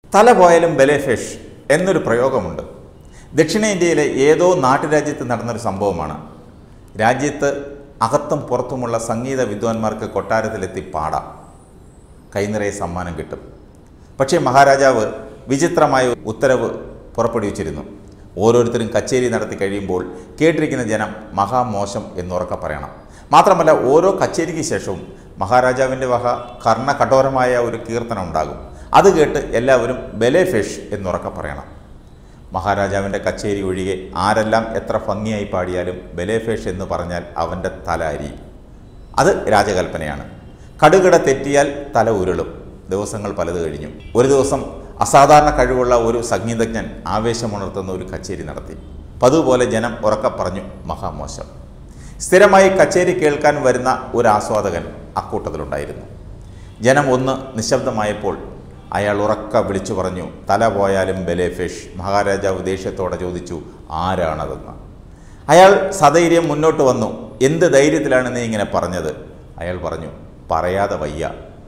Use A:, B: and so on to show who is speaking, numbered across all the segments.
A: തല പോയാലും ബലേഫേഷ് എന്നൊരു പ്രയോഗമുണ്ട് ദക്ഷിണേന്ത്യയിലെ ഏതോ നാട്ടുരാജ്യത്ത് നടന്നൊരു സംഭവമാണ് രാജ്യത്ത് അകത്തും പുറത്തുമുള്ള സംഗീത വിദ്വാൻമാർക്ക് കൊട്ടാരത്തിലെത്തി പാടാം കൈനിറയെ സമ്മാനം കിട്ടും പക്ഷേ മഹാരാജാവ് വിചിത്രമായ ഉത്തരവ് പുറപ്പെടുവിച്ചിരുന്നു ഓരോരുത്തരും കച്ചേരി നടത്തി കഴിയുമ്പോൾ കേട്ടിരിക്കുന്ന ജനം മഹാമോശം എന്നുറക്കെ പറയണം മാത്രമല്ല ഓരോ കച്ചേരിക്ക് ശേഷവും മഹാരാജാവിൻ്റെ വക കർണകഠോരമായ ഒരു കീർത്തനം ഉണ്ടാകും അത് കേട്ട് എല്ലാവരും ബലേഫേഷ് എന്നുറക്കെ പറയണം മഹാരാജാവിൻ്റെ കച്ചേരി ഒഴികെ ആരെല്ലാം എത്ര ഭംഗിയായി പാടിയാലും ബലേഫേഷ് എന്ന് പറഞ്ഞാൽ അവൻ്റെ തല അരി അത് രാജകൽപ്പനയാണ് കടുകിട തെറ്റിയാൽ തല ഉരുളും ദിവസങ്ങൾ പലത് കഴിഞ്ഞു ഒരു ദിവസം അസാധാരണ കഴിവുള്ള ഒരു സംഗീതജ്ഞൻ ആവേശമുണർത്തുന്ന ഒരു കച്ചേരി നടത്തി പതുപോലെ ജനം ഉറക്കെ പറഞ്ഞു മഹാമോശം സ്ഥിരമായി കച്ചേരി കേൾക്കാൻ വരുന്ന ഒരു ആസ്വാദകൻ അക്കൂട്ടത്തിലുണ്ടായിരുന്നു ജനം ഒന്ന് നിശബ്ദമായപ്പോൾ അയാൾ ഉറക്ക വിളിച്ചു പറഞ്ഞു തല പോയാലും ബലേഫേഷ് മഹാരാജാവ് ദേഷ്യത്തോടെ ചോദിച്ചു ആരാണതെന്ന് അയാൾ സധൈര്യം മുന്നോട്ട് വന്നു എന്ത് ധൈര്യത്തിലാണ് നീ ഇങ്ങനെ പറഞ്ഞത് അയാൾ പറഞ്ഞു പറയാതെ വയ്യ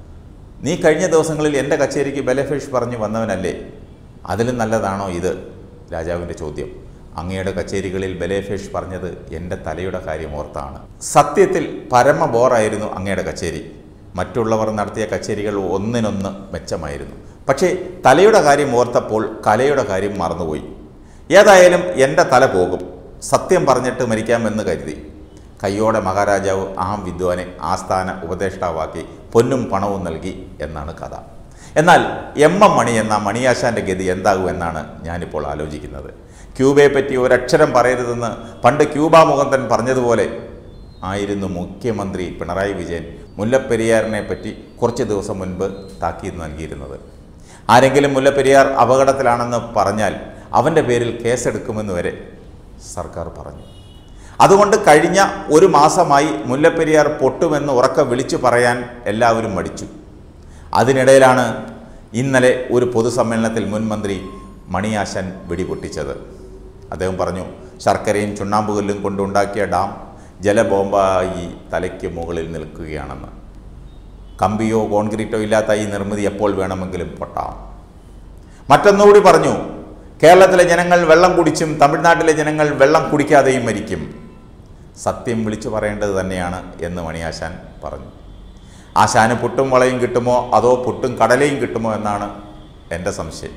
A: നീ കഴിഞ്ഞ ദിവസങ്ങളിൽ എൻ്റെ കച്ചേരിക്ക് ബലഫേഷ് പറഞ്ഞു വന്നവനല്ലേ അതിലും നല്ലതാണോ ഇത് രാജാവിൻ്റെ ചോദ്യം അങ്ങയുടെ കച്ചേരികളിൽ ബലേഫേഷ് പറഞ്ഞത് എൻ്റെ തലയുടെ കാര്യം ഓർത്താണ് സത്യത്തിൽ പരമ ബോറായിരുന്നു അങ്ങയുടെ കച്ചേരി മറ്റുള്ളവർ നടത്തിയ കച്ചേരികൾ ഒന്നിനൊന്ന് മെച്ചമായിരുന്നു പക്ഷേ തലയുടെ കാര്യം ഓർത്തപ്പോൾ കലയുടെ കാര്യം മറന്നുപോയി ഏതായാലും എൻ്റെ തല പോകും സത്യം പറഞ്ഞിട്ട് മരിക്കാമെന്ന് കരുതി കയ്യോടെ മഹാരാജാവ് ആ വിദ്വാനെ ആസ്ഥാന ഉപദേഷ്ടാവാക്കി പൊന്നും പണവും നൽകി എന്നാണ് കഥ എന്നാൽ എം എം മണി എന്ന മണിയാശാൻ്റെ ഗതി എന്താകുമെന്നാണ് ഞാനിപ്പോൾ ആലോചിക്കുന്നത് ക്യൂബയെ പറ്റി ഒരക്ഷരം പറയരുതെന്ന് പണ്ട് ക്യൂബ മുകുന്ദൻ പറഞ്ഞതുപോലെ ആയിരുന്നു മുഖ്യമന്ത്രി പിണറായി വിജയൻ മുല്ലപ്പെരിയാറിനെ പറ്റി കുറച്ച് ദിവസം മുൻപ് താക്കീത് നൽകിയിരുന്നത് ആരെങ്കിലും മുല്ലപ്പെരിയാർ അപകടത്തിലാണെന്ന് പറഞ്ഞാൽ അവൻ്റെ പേരിൽ കേസെടുക്കുമെന്ന് വരെ സർക്കാർ പറഞ്ഞു അതുകൊണ്ട് കഴിഞ്ഞ ഒരു മാസമായി മുല്ലപ്പെരിയാർ പൊട്ടുമെന്ന് ഉറക്കം വിളിച്ചു പറയാൻ എല്ലാവരും മടിച്ചു അതിനിടയിലാണ് ഇന്നലെ ഒരു പൊതുസമ്മേളനത്തിൽ മുൻ മന്ത്രി മണിയാശൻ വെടിപൊട്ടിച്ചത് അദ്ദേഹം പറഞ്ഞു ശർക്കരയും ചുണ്ണാമ്പുകല്ലും കൊണ്ടുണ്ടാക്കിയ ഡാം ജലബോംബായി തലയ്ക്ക് മുകളിൽ നിൽക്കുകയാണെന്ന് കമ്പിയോ കോൺക്രീറ്റോ ഇല്ലാത്ത ഈ നിർമ്മിതി എപ്പോൾ വേണമെങ്കിലും പൊട്ടാം മറ്റൊന്നുകൂടി പറഞ്ഞു കേരളത്തിലെ ജനങ്ങൾ വെള്ളം കുടിച്ചും തമിഴ്നാട്ടിലെ ജനങ്ങൾ വെള്ളം കുടിക്കാതെയും മരിക്കും സത്യം വിളിച്ചു പറയേണ്ടത് തന്നെയാണ് എന്ന് മണിയാശാൻ പറഞ്ഞു ആശാന് പുട്ടും വളയും കിട്ടുമോ അതോ പുട്ടും കടലയും കിട്ടുമോ എന്നാണ് എൻ്റെ സംശയം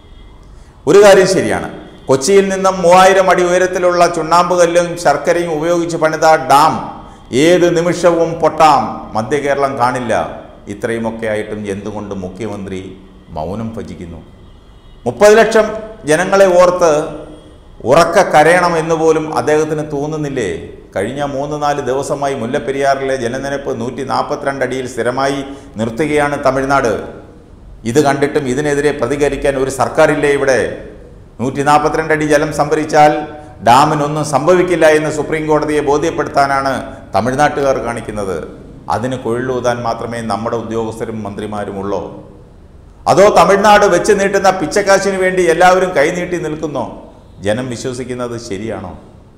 A: ഒരു കാര്യം ശരിയാണ് കൊച്ചിയിൽ നിന്നും മൂവായിരം അടി ഉയരത്തിലുള്ള ചുണ്ണാമ്പുകല്ലും ശർക്കരയും ഉപയോഗിച്ച് പണിത ഡാം ഏത് നിമിഷവും പൊട്ടാം മധ്യ കേരളം കാണില്ല ഇത്രയുമൊക്കെ ആയിട്ടും എന്തുകൊണ്ട് മുഖ്യമന്ത്രി മൗനം ഭജിക്കുന്നു മുപ്പത് ലക്ഷം ജനങ്ങളെ ഓർത്ത് ഉറക്ക കരയണം എന്ന് പോലും അദ്ദേഹത്തിന് തോന്നുന്നില്ലേ കഴിഞ്ഞ മൂന്ന് നാല് ദിവസമായി മുല്ലപ്പെരിയാറിലെ ജലനിരപ്പ് നൂറ്റി നാൽപ്പത്തിരണ്ട് അടിയിൽ സ്ഥിരമായി നിർത്തുകയാണ് തമിഴ്നാട് ഇത് കണ്ടിട്ടും ഇതിനെതിരെ പ്രതികരിക്കാൻ ഒരു സർക്കാരില്ലേ ഇവിടെ നൂറ്റി നാൽപ്പത്തിരണ്ട് അടി ജലം സംഭരിച്ചാൽ ഡാമിനൊന്നും സംഭവിക്കില്ല എന്ന് സുപ്രീം കോടതിയെ ബോധ്യപ്പെടുത്താനാണ് തമിഴ്നാട്ടുകാർ കാണിക്കുന്നത് അതിന് കൊഴിലൂതാൻ മാത്രമേ നമ്മുടെ ഉദ്യോഗസ്ഥരും മന്ത്രിമാരുമുള്ളൂ അതോ തമിഴ്നാട് വെച്ച് നീട്ടുന്ന പിച്ചക്കാശിന് വേണ്ടി എല്ലാവരും കൈനീട്ടി നിൽക്കുന്നോ ജനം വിശ്വസിക്കുന്നത് ശരിയാണോ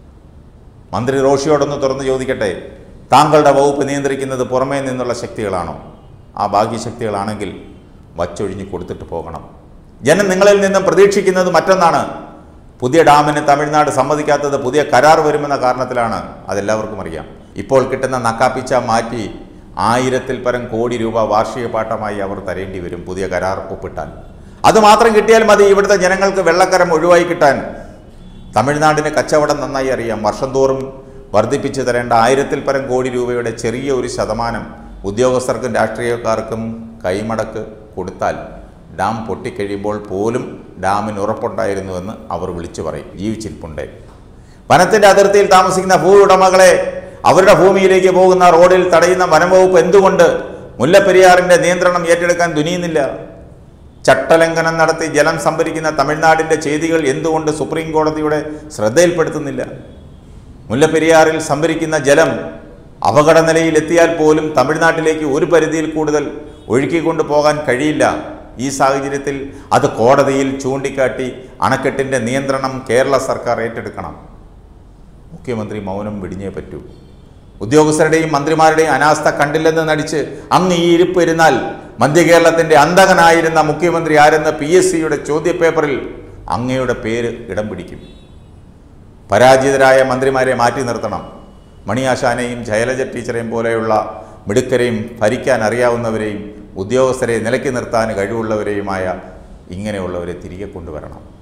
A: മന്ത്രി റോഷിയോടൊന്ന് തുറന്ന് ചോദിക്കട്ടെ താങ്കളുടെ വകുപ്പ് നിയന്ത്രിക്കുന്നത് പുറമേ നിന്നുള്ള ശക്തികളാണോ ആ ഭാഗ്യശക്തികളാണെങ്കിൽ വച്ചൊഴിഞ്ഞ് കൊടുത്തിട്ട് പോകണം ജനം നിങ്ങളിൽ നിന്നും പ്രതീക്ഷിക്കുന്നത് മറ്റൊന്നാണ് പുതിയ ഡാമിന് തമിഴ്നാട് സമ്മതിക്കാത്തത് പുതിയ കരാർ വരുമെന്ന കാരണത്തിലാണ് അതെല്ലാവർക്കും അറിയാം ഇപ്പോൾ കിട്ടുന്ന നക്കാപ്പിച്ച മാറ്റി ആയിരത്തിൽ പരം കോടി രൂപ വാർഷിക പാട്ടമായി അവർ തരേണ്ടി വരും പുതിയ കരാർ ഒപ്പിട്ടാൽ അത് മാത്രം കിട്ടിയാൽ മതി ഇവിടുത്തെ ജനങ്ങൾക്ക് വെള്ളക്കരം ഒഴിവായി കിട്ടാൻ തമിഴ്നാടിന് കച്ചവടം നന്നായി അറിയാം വർഷം തോറും വർദ്ധിപ്പിച്ചു തരേണ്ട ആയിരത്തിൽ പരം കോടി രൂപയുടെ ചെറിയ ഒരു ശതമാനം ഉദ്യോഗസ്ഥർക്കും രാഷ്ട്രീയക്കാർക്കും കൈമടക്ക് കൊടുത്താൽ ഡാം പൊട്ടിക്കഴിയുമ്പോൾ പോലും ഡാമിന് ഉറപ്പുണ്ടായിരുന്നുവെന്ന് അവർ വിളിച്ചു പറയും ജീവിച്ചിരിപ്പുണ്ടേ വനത്തിൻ്റെ അതിർത്തിയിൽ താമസിക്കുന്ന ഭൂ ഉടമകളെ അവരുടെ ഭൂമിയിലേക്ക് പോകുന്ന റോഡിൽ തടയുന്ന വനംവകുപ്പ് എന്തുകൊണ്ട് മുല്ലപ്പെരിയാറിൻ്റെ നിയന്ത്രണം ഏറ്റെടുക്കാൻ തുനിയുന്നില്ല ചട്ടലംഘനം നടത്തി ജലം സംഭരിക്കുന്ന തമിഴ്നാടിൻ്റെ ചെയ്തികൾ എന്തുകൊണ്ട് സുപ്രീം കോടതിയുടെ ശ്രദ്ധയിൽപ്പെടുത്തുന്നില്ല മുല്ലപ്പെരിയാറിൽ സംഭരിക്കുന്ന ജലം അപകട നിലയിലെത്തിയാൽ പോലും തമിഴ്നാട്ടിലേക്ക് ഒരു പരിധിയിൽ കൂടുതൽ ഒഴുക്കിക്കൊണ്ടു പോകാൻ കഴിയില്ല ഈ സാഹചര്യത്തിൽ അത് കോടതിയിൽ ചൂണ്ടിക്കാട്ടി അണക്കെട്ടിൻ്റെ നിയന്ത്രണം കേരള സർക്കാർ ഏറ്റെടുക്കണം മുഖ്യമന്ത്രി മൗനം വെടിഞ്ഞേ പറ്റൂ ഉദ്യോഗസ്ഥരുടെയും മന്ത്രിമാരുടെയും അനാസ്ഥ കണ്ടില്ലെന്ന് നടിച്ച് അങ്ങ് ഈ ഇരിപ്പ് ഇരുന്നാൽ മധ്യകേരളത്തിൻ്റെ അന്തകനായിരുന്ന മുഖ്യമന്ത്രി ആരെന്ന പി എസ് സിയുടെ ചോദ്യപേപ്പറിൽ അങ്ങയുടെ പേര് ഇടം പിടിക്കും പരാജിതരായ മന്ത്രിമാരെ മാറ്റി നിർത്തണം മണിയാശാനെയും ശൈലജ ടീച്ചറെയും പോലെയുള്ള മിടുക്കരെയും ഭരിക്കാൻ അറിയാവുന്നവരെയും ഉദ്യോഗസ്ഥരെ നിലയ്ക്ക് നിർത്താൻ കഴിവുള്ളവരെയുമായ ഇങ്ങനെയുള്ളവരെ തിരികെ കൊണ്ടുവരണം